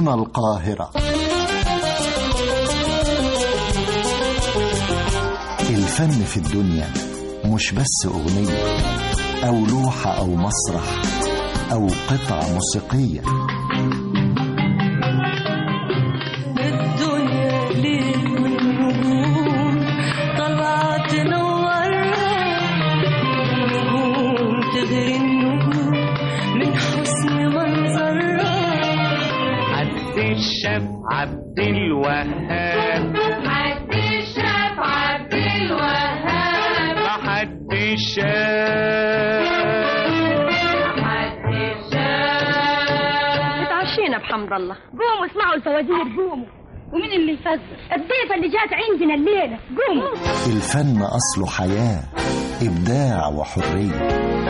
هنا القاهرة الفن في الدنيا مش بس أغنية أو لوحة أو مسرح أو قطعة موسيقية الدنيا ليل والنجوم طالعة تنورها النجوم تغري النجوم من حسن منظرها عبد الشاف عبد الوهاب عبد الشاف عبد الوهاب حد شاف عبد الشاف اتعشينا بحمد الله قوموا اسمعوا الفوازير قوموا ومين اللي يفزر الضيفة اللي جات عندنا الليلة قوموا الفن أصله حياة إبداع وحرية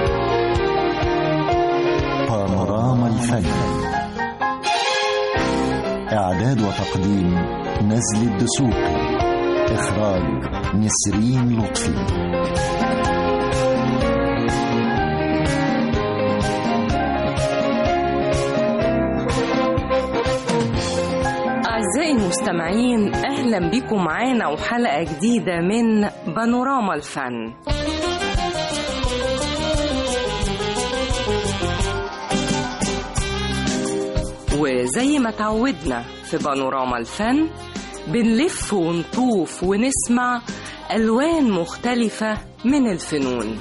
بانوراما الفن إعداد وتقديم نزل الدسوقي إخراج نسرين لطفي أعزائي المستمعين أهلا بكم معانا وحلقة جديدة من بانوراما الفن وزي ما تعودنا في بانوراما الفن بنلف ونطوف ونسمع ألوان مختلفة من الفنون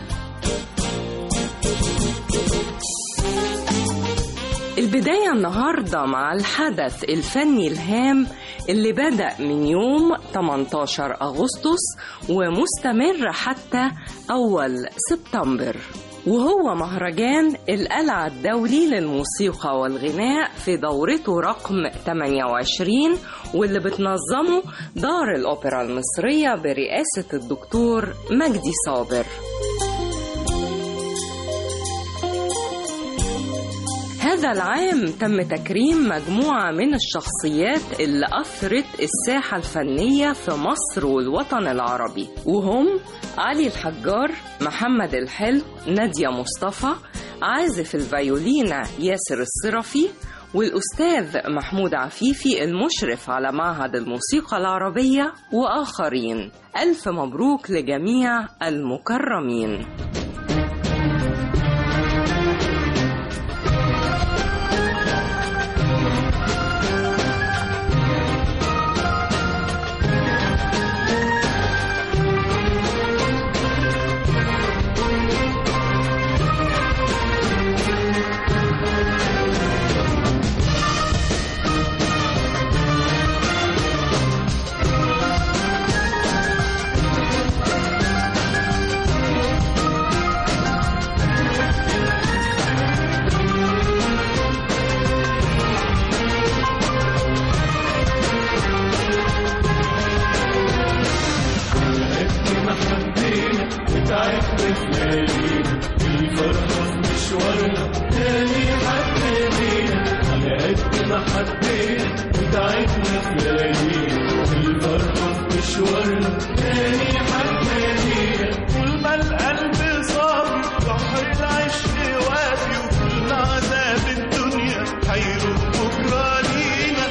البداية النهاردة مع الحدث الفني الهام اللي بدأ من يوم 18 أغسطس ومستمر حتى أول سبتمبر وهو مهرجان القلعة الدولي للموسيقى والغناء في دورته رقم 28 واللي بتنظمه دار الأوبرا المصرية برئاسة الدكتور مجدي صابر هذا العام تم تكريم مجموعة من الشخصيات اللي أثرت الساحة الفنية في مصر والوطن العربي وهم علي الحجار محمد الحلو نادية مصطفى عازف الفيولينا ياسر الصرفي والأستاذ محمود عفيفي المشرف على معهد الموسيقى العربية وآخرين ألف مبروك لجميع المكرمين طول ما القلب صافي بحر العشق وافي وكل ما عذاب الدنيا هيروح بكره لينا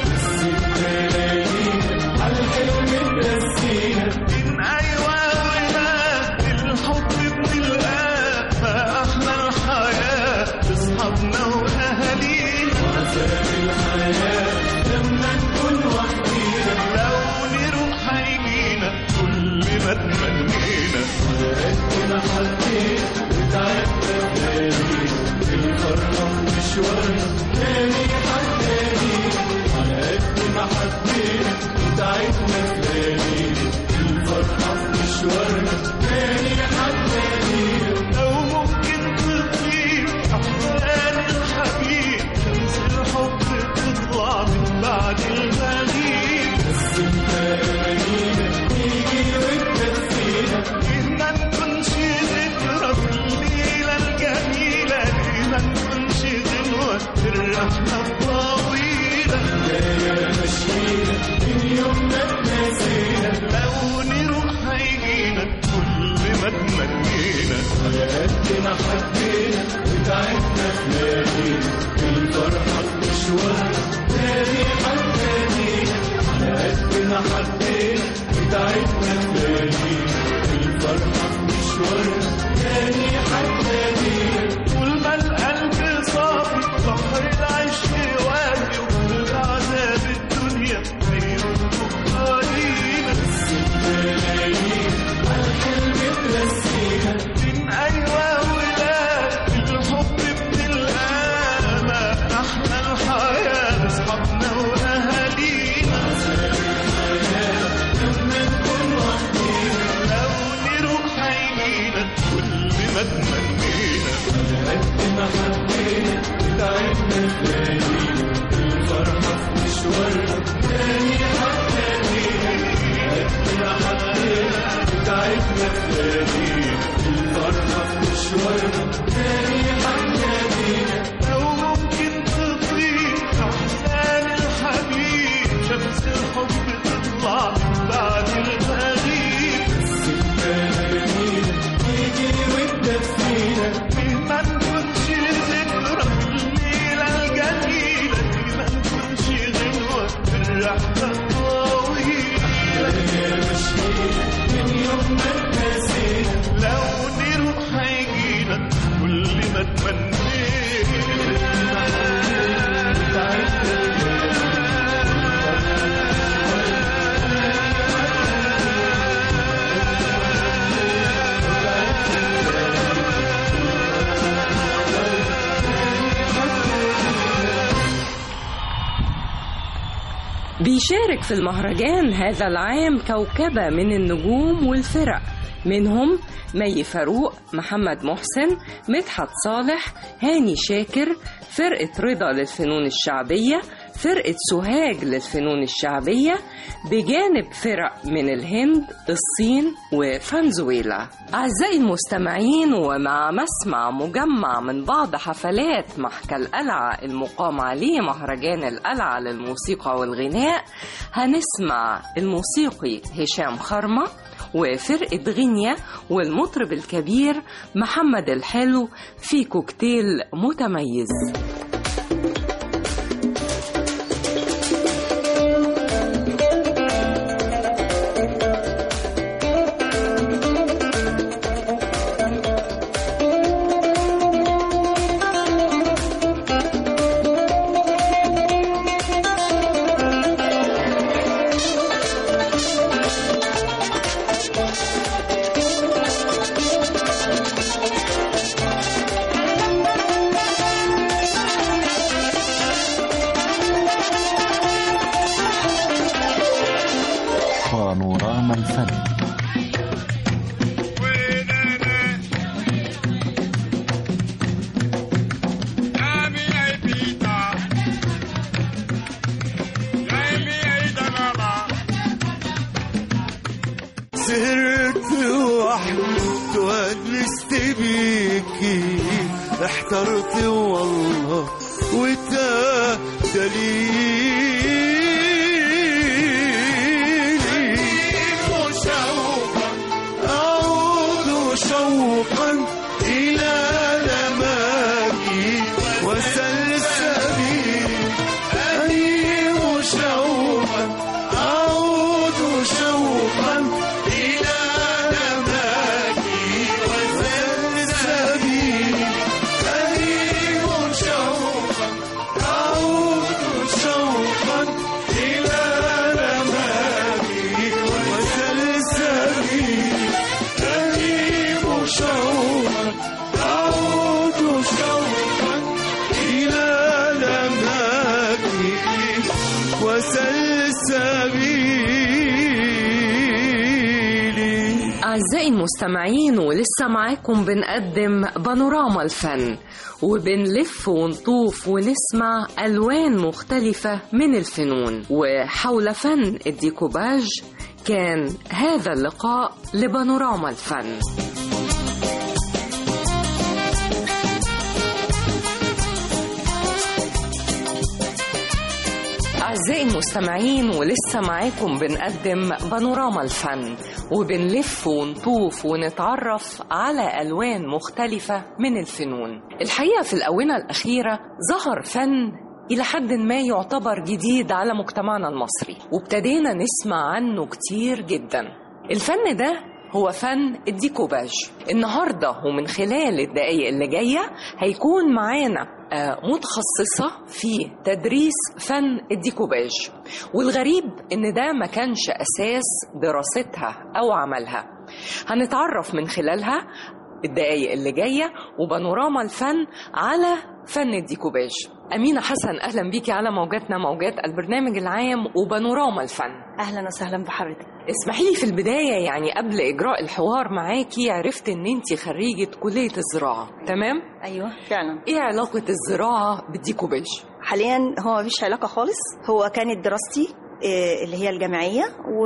إن أيوة ولا الحب بنلقاه ما أحلى الحياة أصحابنا وأهالينا لو نروح هيجينا كل ما تمنينا لو ممكن تطير أحزان الحبيب شمس الحب تطلع من بعد المغيب ليه ما نكونش ذكرى في الليلة الجميلة ليه ما نكونش غنوة في الرحلة الطويلة لو نروح هيجينا كل ما تمنينا على قد ما حبينا وتعبنا في ليالينا الفرحة في مشوارنا حبينا وتعبنا تلاقينا الفرحة في مشوارنا تاني هتلاقينا طول ما القلب صافي بحر العشق وافي وكل عذاب الدنيا خير بكرة لينا من أيوة ولا الحب ابن الآمة احنا الحياة أصحابنا وأهالينا لو نروح هيجينا كل ما تمنينا قد ما حبينا وتعبنا تلاقينا الفرحة في مشوارنا تاني هتلاقينا قد ما حبينا وتعبنا تلاقينا الفرحة في مشوارنا تاني هتلاقينا لو ممكن تطير أحزان الحبيب شمس الحب تطلع بعد المغيب ما نكونش ذكرى في الليلة الجميلة ما نكونش غنوة في الرحلة الطويلة لو نروح هيجينا كل ما بيشارك في المهرجان هذا العام كوكبة من النجوم والفرق منهم مي فاروق محمد محسن مدحت صالح هاني شاكر فرقة رضا للفنون الشعبية فرقة سوهاج للفنون الشعبية بجانب فرق من الهند الصين وفنزويلا أعزائي المستمعين ومع مسمع مجمع من بعض حفلات محكى القلعة المقام عليه مهرجان القلعة للموسيقى والغناء هنسمع الموسيقي هشام خرمة وفرقة غينيا والمطرب الكبير محمد الحلو في كوكتيل متميز بانوراما الفن سهرت لوحدي تونست بيكي احترت والله وتا دليلي شوقا أعود شوقا إلى لماكي وسلسبيلي أهيم شوقا أعود شوقا إلى لماكي وسلسبيلي أهيم شوقا أعود شوقا إلى لماكي وسلسبيلي أهيم شوقا أعود شوقا إلى لماكي وسلسبيلي أعزائي المستمعين ولسه معاكم بنقدم بانوراما الفن وبنلف ونطوف ونسمع ألوان مختلفة من الفنون وحول فن الديكوباج كان هذا اللقاء لبانوراما الفن أعزائي المستمعين ولسه معاكم بنقدم بانوراما الفن وبنلف ونطوف ونتعرف على ألوان مختلفة من الفنون الحقيقة في الآونة الأخيرة ظهر فن إلى حد ما يعتبر جديد على مجتمعنا المصري وابتدينا نسمع عنه كتير جدا الفن ده هو فن الديكوباج النهاردة ومن خلال الدقايق اللي جاية هيكون معانا آه، متخصصة في تدريس فن الديكوباج والغريب إن ده ما كانش أساس دراستها أو عملها هنتعرف من خلالها الدقايق اللي جاية وبانوراما الفن على فن الديكوباج أمينة حسن أهلا بيكي على موجاتنا موجات البرنامج العام وبانوراما الفن اهلا وسهلا بحضرتك اسمحي لي في البداية يعني قبل إجراء الحوار معاكي عرفت إن أنت خريجة كلية الزراعة تمام؟ ايوه فعلا إيه علاقة الزراعة بالديكوباج؟ حاليا هو مفيش علاقه خالص هو كانت دراستي آه، اللي هي الجامعيه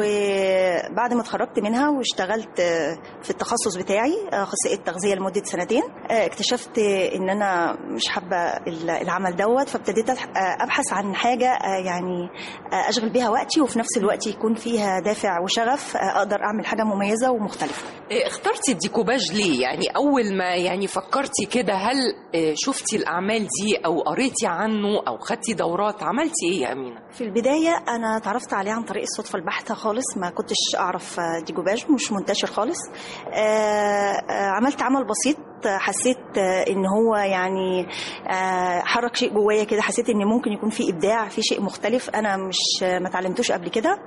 وبعد ما اتخرجت منها واشتغلت آه، في التخصص بتاعي آه، اخصائيه تغذيه لمده سنتين آه، اكتشفت ان انا مش حابه ال- العمل دوت فابتديت أح- آه، ابحث عن حاجه آه، يعني آه، اشغل بيها وقتي وفي نفس الوقت يكون فيها دافع وشغف آه، اقدر اعمل حاجه مميزه ومختلفه إيه اخترتي الديكوباج ليه؟ يعني أول ما يعني فكرتي كده هل إيه، شفتي الأعمال دي أو قريتي عنه أو خدتي دورات عملتي إيه يا أمينة؟ في البداية أنا اتعرفت عليه عن طريق الصدفة البحتة خالص ما كنتش أعرف آه، ديجوباج مش منتشر خالص آه، آه، عملت عمل بسيط آه، حسيت آه، إن هو يعني آه، حرك شيء جوايا كده حسيت إن ممكن يكون في إبداع في شيء مختلف أنا مش آه، ما اتعلمتوش قبل كده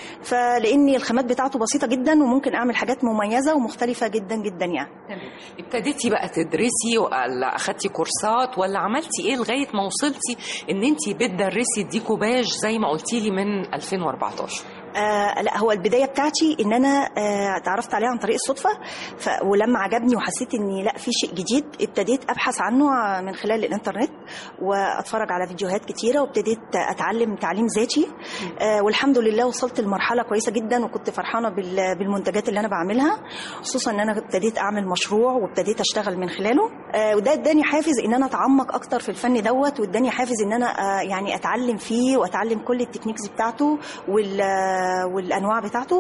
فلأني الخامات بتاعته بسيطة جدا وممكن أعمل حاجات مميزة ومختلفة جدا جدا يعني ابتديتي بقى تدرسي ولا أخدتي كورسات ولا عملتي إيه لغاية ما وصلتي إن أنت بتدرسي الديكوباج زي ما قلتي لي من 2014 آه لا هو البدايه بتاعتي ان انا آه اتعرفت عليه عن طريق الصدفه ف... ولما عجبني وحسيت اني لا في شيء جديد ابتديت ابحث عنه ع- من خلال الانترنت واتفرج على فيديوهات كتيره وابتديت اتعلم تعليم ذاتي آه والحمد لله وصلت لمرحله كويسه جدا وكنت فرحانه بال... بالمنتجات اللي انا بعملها خصوصا ان انا ابتديت اعمل مشروع وابتديت اشتغل من خلاله آه وده اداني حافز ان انا اتعمق اكتر في الفن دوت واداني حافز ان انا آه يعني اتعلم فيه واتعلم كل التكنيكس بتاعته وال والانواع بتاعته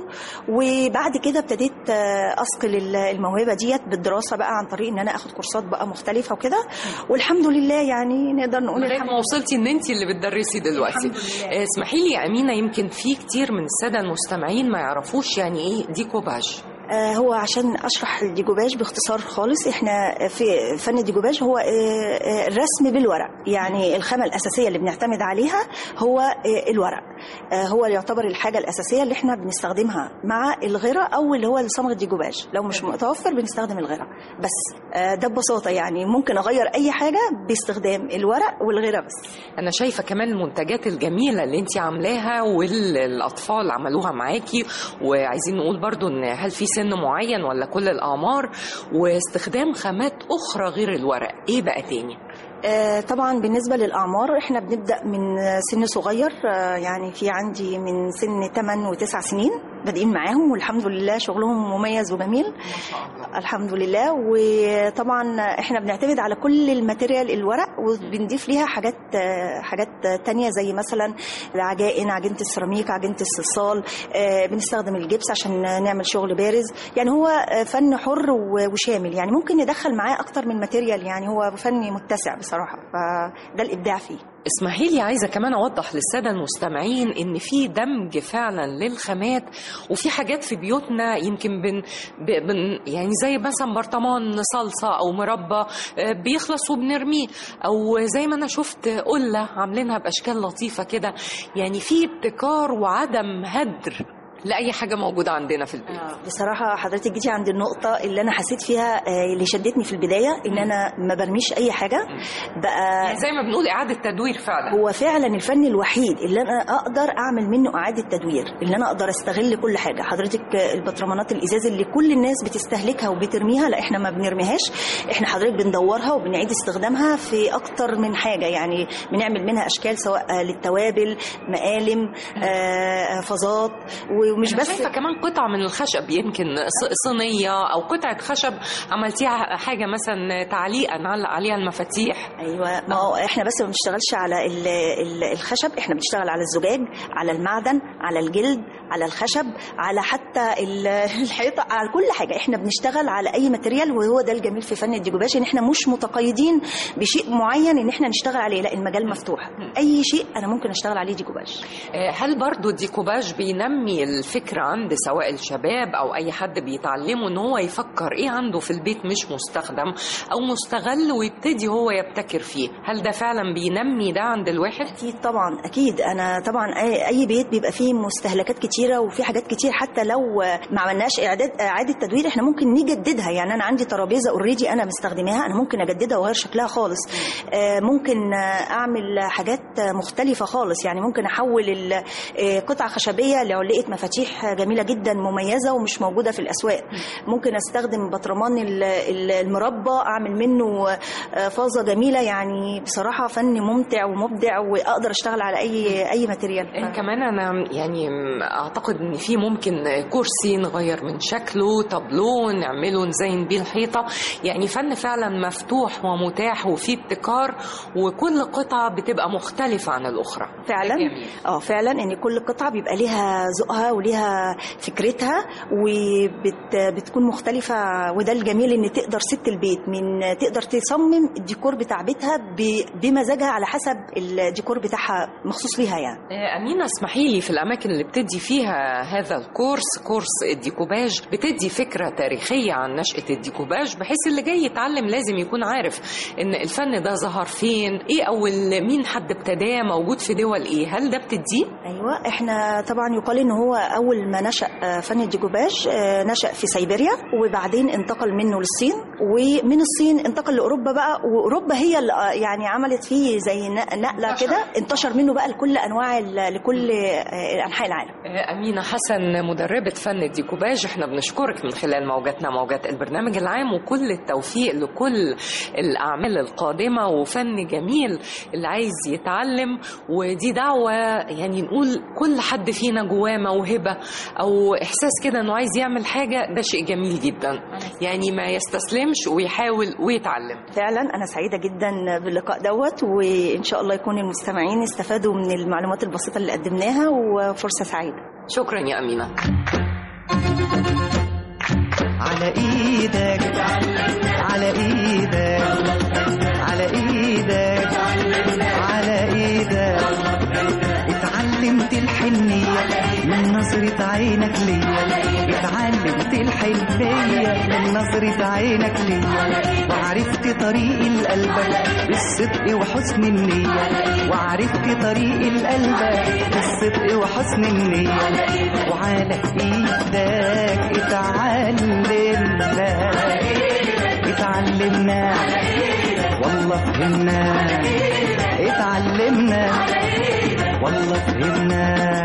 وبعد كده ابتديت آه، اثقل ال- الموهبه ديت بالدراسه بقى عن طريق ان انا اخد كورسات بقى مختلفه وكده والحمد لله يعني نقدر نقول لغايه الحمد ما وصلتي ان انت اللي بتدرسي دلوقتي آه، اسمحي لي يا امينه يمكن في كتير من الساده المستمعين ما يعرفوش يعني ايه ديكوباج آه، هو عشان اشرح الديجوباج باختصار خالص احنا في فن الديجوباج هو آه، آه، الرسم بالورق يعني الخامه الاساسيه اللي بنعتمد عليها هو آه، الورق آه، هو اللي يعتبر الحاجه الاساسيه اللي احنا بنستخدمها مع الغيره او اللي هو صمغ الديجوباج لو مش متوفر بنستخدم الغيره بس آه، ده ببساطه يعني ممكن اغير اي حاجه باستخدام الورق والغيره بس انا شايفه كمان المنتجات الجميله اللي انت عاملاها والاطفال عملوها معاكي وعايزين نقول برضو ان هل في سن معين ولا كل الاعمار واستخدام خامات اخرى غير الورق ايه بقى تاني آه، طبعا بالنسبة للأعمار احنا بنبدأ من سن صغير آه، يعني في عندي من سن 8 و9 سنين بادئين معاهم والحمد لله شغلهم مميز وجميل الحمد لله وطبعا احنا بنعتمد على كل الماتيريال الورق وبنضيف ليها حاجات آه، حاجات تانية زي مثلا العجائن عجينة السيراميك عجينة الصلصال آه، بنستخدم الجبس عشان نعمل شغل بارز يعني هو آه، فن حر و- وشامل يعني ممكن ندخل معاه اكتر من ماتيريال يعني هو فن متسع بصراحة فده الإبداع فيه اسمحي لي عايزه كمان اوضح للساده المستمعين ان في دمج فعلا للخامات وفي حاجات في بيوتنا يمكن بن, ب- بن يعني زي مثلا برطمان صلصه او مربى آه، بيخلص وبنرميه او زي ما انا شفت قله عاملينها باشكال لطيفه كده يعني في ابتكار وعدم هدر لاي حاجه موجوده عندنا في البيت بصراحة حضرتك جيتي عند النقطة اللي أنا حسيت فيها آه، اللي شدتني في البداية إن أنا ما برميش أي حاجة بقى يعني زي ما بنقول اعاده تدوير فعلا هو فعلا الفن الوحيد اللي انا اقدر اعمل منه اعاده تدوير اللي انا اقدر استغل كل حاجه حضرتك البطرمانات الازاز اللي كل الناس بتستهلكها وبترميها لا احنا ما بنرميهاش احنا حضرتك بندورها وبنعيد استخدامها في اكتر من حاجه يعني بنعمل منها اشكال سواء للتوابل مقالم آه، فازات و- ومش أنا بس شايفة كمان قطع من الخشب يمكن ص- صينية أو قطعة خشب عملتيها حاجة مثلا تعليقة نعلق عليها المفاتيح ايوه ما هو احنا بس ما بنشتغلش على ال- ال- الخشب احنا بنشتغل على الزجاج على المعدن على الجلد على الخشب على حتى ال- الحيطه على كل حاجه احنا بنشتغل على اي ماتيريال وهو ده الجميل في فن الديجوباج ان احنا مش متقيدين بشيء معين ان احنا نشتغل عليه لا المجال مفتوح اي شيء انا ممكن اشتغل عليه ديجوباج آه، هل برضو الديكوباج بينمي الفكرة عند سواء الشباب أو أي حد بيتعلمه إن هو يفكر إيه عنده في البيت مش مستخدم أو مستغل ويبتدي هو يبتكر فيه هل ده فعلا بينمي ده عند الواحد؟ اكيد طبعا اكيد انا طبعا اي أي بيت بيبقى فيه مستهلكات كتيره وفي حاجات كتير حتى لو ما عملناش اعداد اعاده تدوير احنا ممكن نجددها يعني انا عندي ترابيزه اوريدي انا مستخدماها انا ممكن اجددها واغير شكلها خالص آه، ممكن آه، اعمل حاجات مختلفه خالص يعني ممكن احول ال- آه، قطعه خشبيه لعلقه مفاتيح جميله جدا مميزه ومش موجوده في الاسواق ممكن استخدم بطرمان ال- ال- المربى اعمل منه آه، فازه جميله يعني بصراحه فن ممتع ومبدع واقدر اشتغل على اي اي ماتيريال آه، كمان انا يعني م- اعتقد ان في ممكن كرسي نغير من شكله طابلوه نعمله نزين بيه الحيطه يعني فن فعلا مفتوح ومتاح وفيه ابتكار وكل قطعه بتبقى مختلفه عن الاخرى فعلا جميل. اه فعلا ان كل قطعه بيبقى ليها ذوقها وليها فكرتها وبتكون مختلفه وده الجميل ان تقدر ست البيت من تقدر تصمم الديكور بتاع بيتها ب- بمزاجها على حسب الديكور بتاعها مخصوص ليها يعني آه، أمينة اسمحي لي في الأماكن اللي بتدي فيها هذا الكورس كورس الديكوباج بتدي فكرة تاريخية عن نشأة الديكوباج بحيث اللي جاي يتعلم لازم يكون عارف إن الفن ده ظهر فين إيه أول مين حد ابتداه موجود في دول إيه هل ده بتديه؟ ايوه احنا طبعا يقال ان هو اول ما نشا آه، فن الديجوباج آه، نشا في سيبيريا وبعدين انتقل منه للصين ومن الصين انتقل لاوروبا بقى واوروبا هي اللي آه، يعني عملت فيه زي ن- نقله كده انتشر منه بقى لكل انواع ال- لكل آه، انحاء العالم آه، أمينة حسن مدربة فن الديكوباج احنا بنشكرك من خلال موجاتنا موجات البرنامج العام وكل التوفيق لكل الأعمال القادمة وفن جميل اللي عايز يتعلم ودي دعوة يعني نقول كل حد فينا جواه موهبة أو إحساس كده إنه عايز يعمل حاجة ده شيء جميل جدا يعني ما يستسلمش ويحاول ويتعلم فعلا انا سعيده جدا باللقاء دوت وان شاء الله يكون المستمعين استفادوا من المعلومات البسيطه اللي قدمناها وفرصه سعيده شكرا يا أمينة على ايدك على ايدك على ايدك على ايدك اتعلمت الحنية من نظرة عينك ليا اتعلمت الحنية من نظرة عينك ليا وعرفت طريق القلب بالصدق وحسن النية وعرفت طريق القلب بالصدق وحسن النية وعلى ايدك اتعلمنا اتعلمنا والله فهمنا اتعلمنا والله فهمنا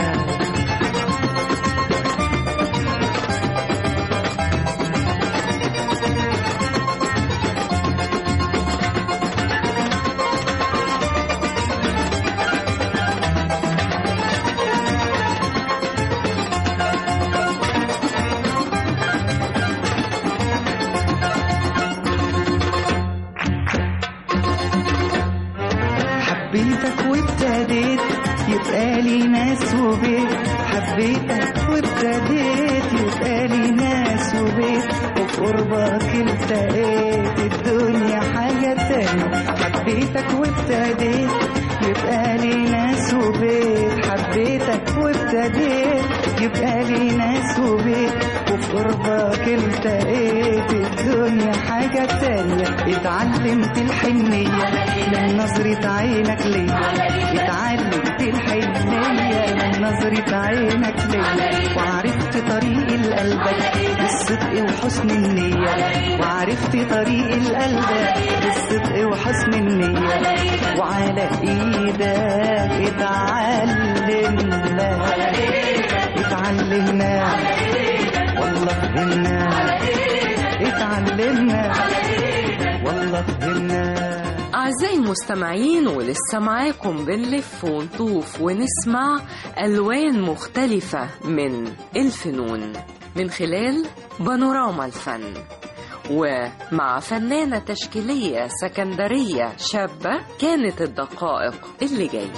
حبيتك وابتديت يبقى لي ناس وبيت حبيتك وابتديت يبقى لي ناس وبيت وفي قربك التقيت الدنيا حاجة تانية حبيتك وابتديت يبقى لي ناس وبيت حبيتك وابتديت يبقى لي ناس وبيت وفي قربك التقيت الدنيا حاجة تانية اتعلمت الحنية من نظرة عينك ليا اتعلمت الحنية من نظرة عينك ليا وعرفت طريق القلب بالصدق وحسن النية وعرفت طريق القلب بالصدق وحسن النية وعلى ايدك اتعلمنا اتعلمنا والله فهمنا اتعلمنا والله فهمنا أعزائي المستمعين ولسه معاكم بنلف ونطوف ونسمع ألوان مختلفة من الفنون من خلال بانوراما الفن ومع فنانة تشكيلية سكندرية شابة كانت الدقائق اللي جايه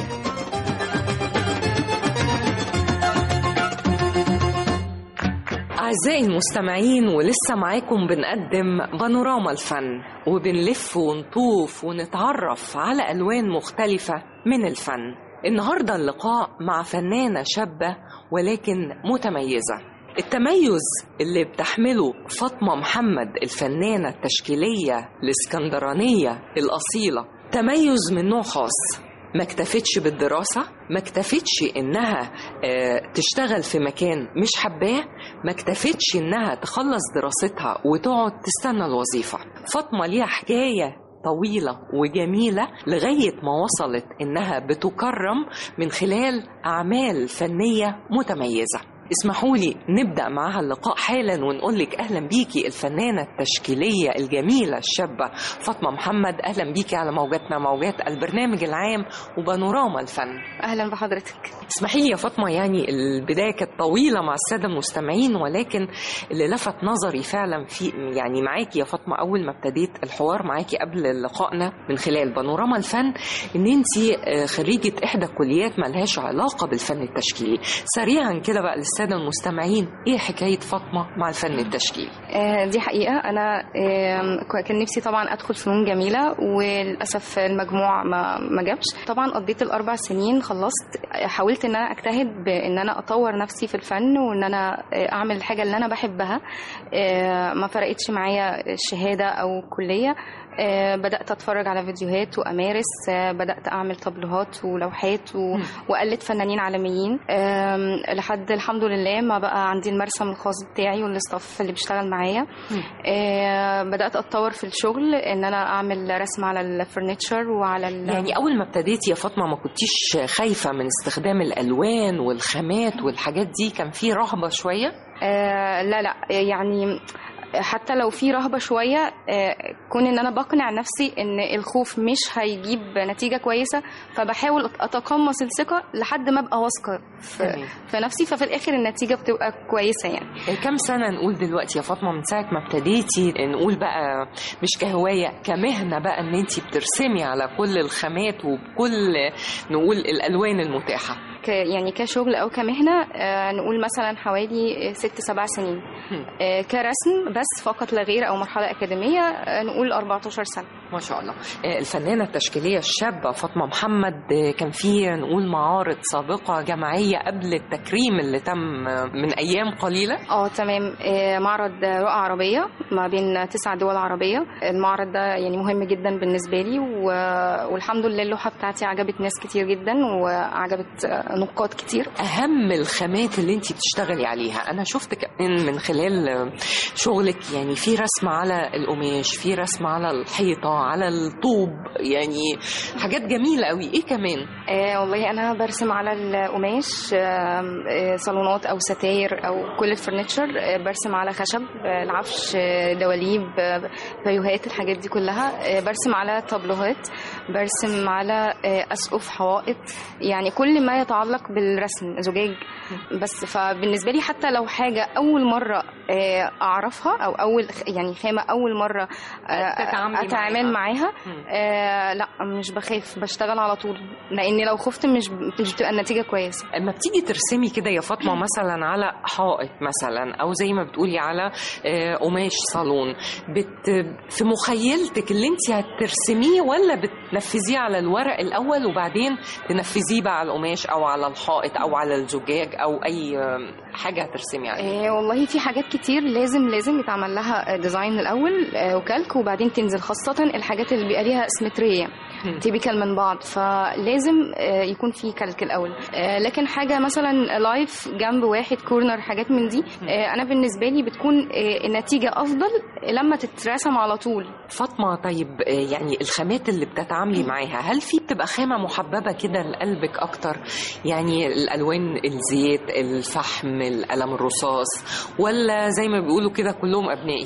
أعزائي المستمعين ولسه معاكم بنقدم بانوراما الفن وبنلف ونطوف ونتعرف على ألوان مختلفة من الفن النهاردة اللقاء مع فنانة شابة ولكن متميزة التميز اللي بتحمله فاطمة محمد الفنانة التشكيلية الاسكندرانية الأصيلة تميز من نوع خاص ما اكتفتش بالدراسة ما اكتفتش انها آه، تشتغل في مكان مش حباه ما اكتفتش انها تخلص دراستها وتقعد تستنى الوظيفة فاطمة ليها حكاية طويلة وجميلة لغاية ما وصلت إنها بتكرم من خلال أعمال فنية متميزة اسمحوا لي نبدأ معاها اللقاء حالا ونقول لك أهلا بيكي الفنانة التشكيلية الجميلة الشابة فاطمة محمد أهلا بيكي على موجاتنا موجات البرنامج العام وبانوراما الفن اهلا بحضرتك اسمحي لي يا فاطمة يعني البداية كانت طويلة مع السادة المستمعين ولكن اللي لفت نظري فعلا في يعني معاكي يا فاطمة أول ما ابتديت الحوار معاكي قبل لقائنا من خلال بانوراما الفن إن أنت خريجة إحدى الكليات ملهاش علاقة بالفن التشكيلي سريعا كده بقى للسادة المستمعين إيه حكاية فاطمة مع الفن التشكيلي آه، دي حقيقة أنا آم، ك- كان نفسي طبعا أدخل فنون جميلة وللأسف المجموع ما ما جابش طبعا قضيت الأربع سنين خلصت حاولت إن أنا أجتهد بإن أنا أطور نفسي في الفن وإن أنا آه، أعمل الحاجة اللي أنا بحبها آه، ما فرقتش معايا شهادة أو كلية آه، بدأت أتفرج على فيديوهات وأمارس آه، بدأت أعمل طبلوهات ولوحات و... وأقلد فنانين عالميين آم، لحد الحمد لله ما بقى عندي المرسم الخاص بتاعي والاستاف اللي بيشتغل معايا آه، بدأت أتطور في الشغل إن أنا أعمل رسم على الفرنتشر وعلى ال... يعني أول ما ابتديتي يا فاطمة ما كنتيش خايفة من استخدام الألوان والخامات والحاجات دي كان في رهبة شوية آه لا لا يعني حتى لو في رهبة شوية آه، كون ان انا بقنع نفسي ان الخوف مش هيجيب نتيجة كويسة فبحاول اتقمص الثقة لحد ما ابقى واثقة في, تمام. في نفسي ففي الاخر النتيجة بتبقى كويسة يعني كم سنة نقول دلوقتي يا فاطمة من ساعة ما ابتديتي نقول بقى مش كهواية كمهنة بقى ان انت بترسمي على كل الخامات وبكل نقول الألوان المتاحة ك يعني كشغل او كمهنه آه نقول مثلا حوالي آه، ست سبع سنين آه كرسم بس فقط لا غير او مرحله اكاديميه آه نقول 14 سنه ما شاء الله آه، الفنانة التشكيلية الشابة فاطمة محمد آه، كان في نقول معارض سابقة جماعية قبل التكريم اللي تم آه، من أيام قليلة اه تمام آه معرض رؤى عربيه ما بين تسع دول عربيه المعرض ده يعني مهم جدا بالنسبه لي و... والحمد لله اللوحه بتاعتي عجبت ناس كتير جدا وعجبت آه، نقاد كتير أهم الخامات اللي أنت بتشتغلي عليها أنا شفت كمان من خلال آه، شغلك يعني في رسم على القماش في رسم على الحيطة على الطوب يعني حاجات جميلة قوي إيه كمان آه والله انا برسم على القماش آه آه صالونات او ستاير او كل الفرنتشر آه برسم على خشب آه العفش آه دواليب آه بايوهات الحاجات دي كلها آه برسم على طابلوهات برسم على آه اسقف حوائط يعني كل ما يتعلق بالرسم زجاج بس فبالنسبه لي حتى لو حاجه اول مره آه اعرفها او اول يعني خامه اول مره آه تتعاملي اتعامل معاها مم. آه لا مش بخاف بشتغل على طول لان لو خفت مش مش بتبقى النتيجه كويسه اما بتيجي ترسمي كده يا فاطمه مثلا على حائط مثلا او زي ما بتقولي على آه، قماش صالون بت في مخيلتك اللي انت هترسميه ولا بتنفذيه على الورق الاول وبعدين تنفذيه بقى على القماش او على الحائط او على الزجاج او اي آه، حاجه هترسمي عليها آه والله في حاجات كتير لازم لازم يتعمل لها ديزاين الاول آه وكالك وبعدين تنزل خاصه الحاجات اللي بيبقى ليها سيمتريه مم. تيبيكال من بعض فلازم آه يكون في كالك الاول آه لكن حاجه مثلا لايف جنب واحد كورنر حاجات من دي آه انا بالنسبه لي بتكون آه النتيجه افضل لما تترسم على طول فاطمه طيب آه، يعني الخامات اللي بتتعاملي معاها هل في بتبقى خامه محببه كده لقلبك اكتر يعني الالوان الزيت الفحم القلم الرصاص ولا زي ما بيقولوا كده كلهم ابنائي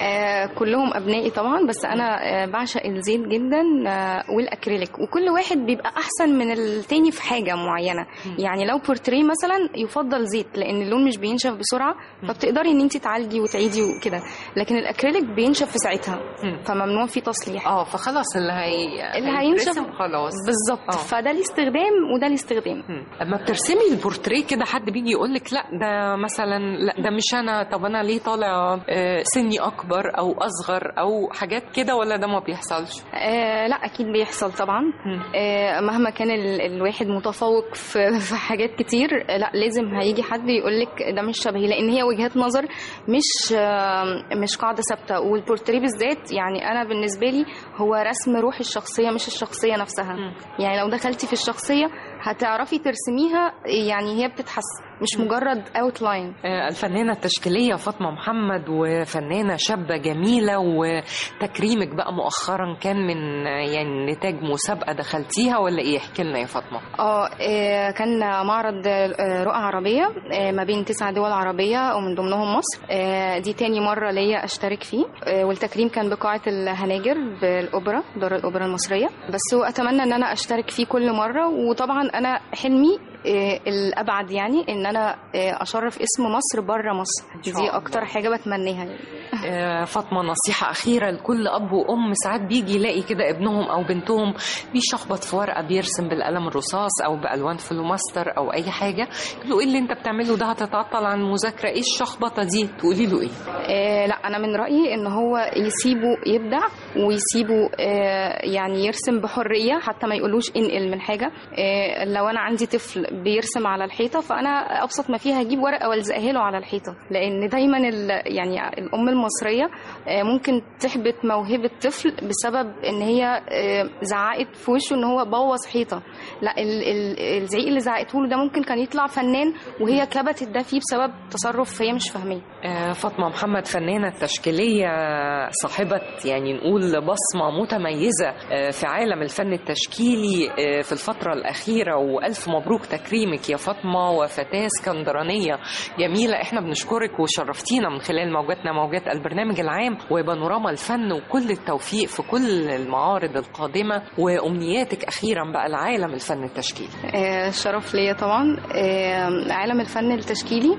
آه كلهم ابنائي طبعا بس انا آه بعشق الزيت جدا آه والاكريليك وكل واحد بيبقى احسن من التاني في حاجه معينه يعني لو بورتريه مثلا يفضل زيت لان اللون مش بينشف بسرعه فبتقدري ان انت تعالجي وتعيدي وكده لكن الاكريليك بينشف في ساعتها فممنوع فيه تصليح اه فخلاص اللي هي اللي هينشف هيترسم خلاص بالظبط آه. فده ليه استخدام وده ليه استخدام اما بترسمي البورتريه كده حد بيجي يقول لك لا ده مثلا لا ده مش انا طب انا ليه طالع آه، سني اكبر او اصغر او حاجات كده ولا ده ما بيحصلش آه لا اكيد بيحصل طبعا آه مهما كان ال الواحد متفوق في, في حاجات كتير آه لا لازم هيجي حد يقول لك ده مش شبهي لان هي وجهات نظر مش آه مش قاعده ثابته والبورتريه بالذات يعني انا بالنسبه لي هو رسم روح الشخصيه مش الشخصيه نفسها يعني لو دخلتي في الشخصيه هتعرفي ترسميها يعني هي بتتحس مش مجرد اوت لاين آه، الفنانة التشكيلية فاطمة محمد وفنانة شابة جميلة وتكريمك بقى مؤخرا كان من آه، يعني نتاج مسابقة دخلتيها ولا ايه احكي لنا يا فاطمة اه آه، كان معرض آه، رؤى عربية آه، ما بين تسع دول عربية ومن ضمنهم مصر آه، دي تاني مرة ليا أشترك فيه آه، والتكريم كان بقاعة الهناجر بالأوبرا دار الأوبرا المصرية بس وأتمنى إن أنا أشترك فيه كل مرة وطبعا أنا حلمي آه، الأبعد يعني إن أنا آه، أشرف اسم مصر بره مصر شاء دي الله. أكتر حاجة بتمنيها يعني. آه، فاطمة نصيحة أخيرة لكل أب وأم ساعات بيجي يلاقي كده ابنهم أو بنتهم بيشخبط في ورقة بيرسم بالقلم الرصاص أو بألوان فلوماستر أو أي حاجة يقول له إيه اللي أنت بتعمله ده هتتعطل عن المذاكرة إيه الشخبطة دي تقولي له إيه آه لا انا من رايي ان هو يسيبه يبدع ويسيبه آه يعني يرسم بحريه حتى ما يقولوش انقل من حاجه آه لو انا عندي طفل بيرسم على الحيطه فانا ابسط ما فيها هجيب ورقه والزقها له على الحيطه لان دايما ال- يعني الام المصريه آه ممكن تحبط موهبه طفل بسبب ان هي آه زعقت في وشه ان هو بوظ حيطه لا ال- ال- الزعيق اللي زعقته له ده ممكن كان يطلع فنان وهي كبتت ده فيه بسبب تصرف هي مش فاهماه آه، فاطمة محمد فنانة تشكيلية صاحبة يعني نقول بصمة متميزة آه، في عالم الفن التشكيلي آه، في الفترة الأخيرة وألف مبروك تكريمك يا فاطمة وفتاة اسكندرانية جميلة احنا بنشكرك وشرفتينا من خلال موجاتنا موجات البرنامج العام وبانوراما الفن وكل التوفيق في كل المعارض القادمة وأمنياتك أخيرا بقى لعالم الفن التشكيلي آه، شرف ليا طبعا آه، عالم الفن التشكيلي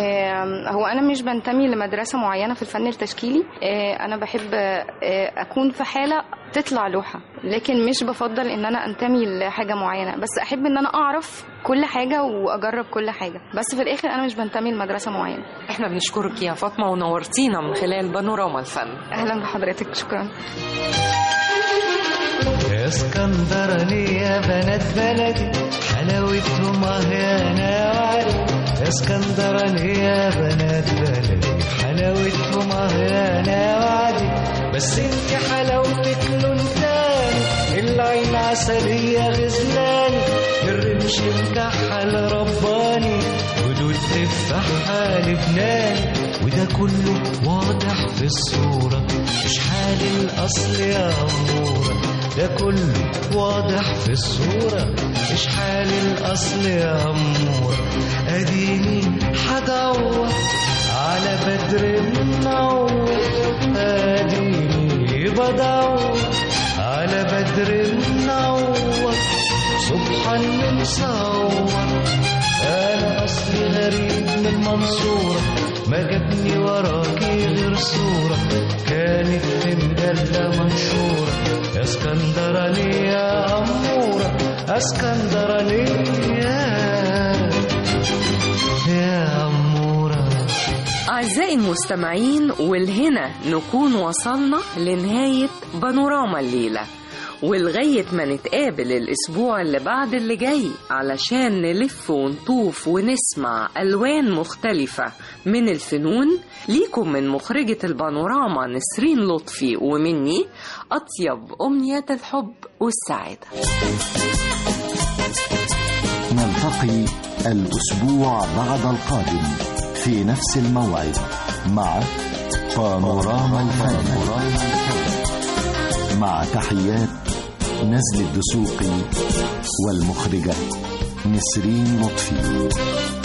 آه، هو انا مش بنتمي لمدرسه معينه في الفن التشكيلي آه، انا بحب آه، اكون في حاله تطلع لوحه لكن مش بفضل ان انا انتمي لحاجه معينه بس احب ان انا اعرف كل حاجه واجرب كل حاجه بس في الاخر انا مش بنتمي لمدرسه معينه احنا بنشكرك يا فاطمة ونورتينا من خلال بانوراما الفن اهلا بحضرتك شكرا يا اسكندراني يا بنات بلدي حلاوتهم اه يا نواري يا اسكندراني يا بنات بلدي حلاوتهم اه يا نواري بس انت حلاوتك لون تاني العين عسلية غزلاني الرمش مكحل رباني ودود تفاحة لبناني وده كله واضح في الصورة مش حال الأصل يا أمورة ده كله واضح في الصورة مش حال الأصل يا أمورة أديني حدور على بدر منور أديني بدور على بدر منور سبحان مصور أنا أصلي غريب من المنصورة ما جابني وراكي غير صورة كانت في مجلة منشورة يا اسكندراني يا أمورة اسكندراني يا يا أمورة أعزائي المستمعين والهنا نكون وصلنا لنهاية بانوراما الليلة ولغاية ما نتقابل الأسبوع اللي بعد اللي جاي علشان نلف ونطوف ونسمع ألوان مختلفة من الفنون ليكم من مخرجة البانوراما نسرين لطفي ومني أطيب أمنيات الحب والسعادة نلتقي الأسبوع بعد القادم في نفس الموعد مع بانوراما الفن مع تحيات نزل الدسوقي والمخرجة نسرين لطفي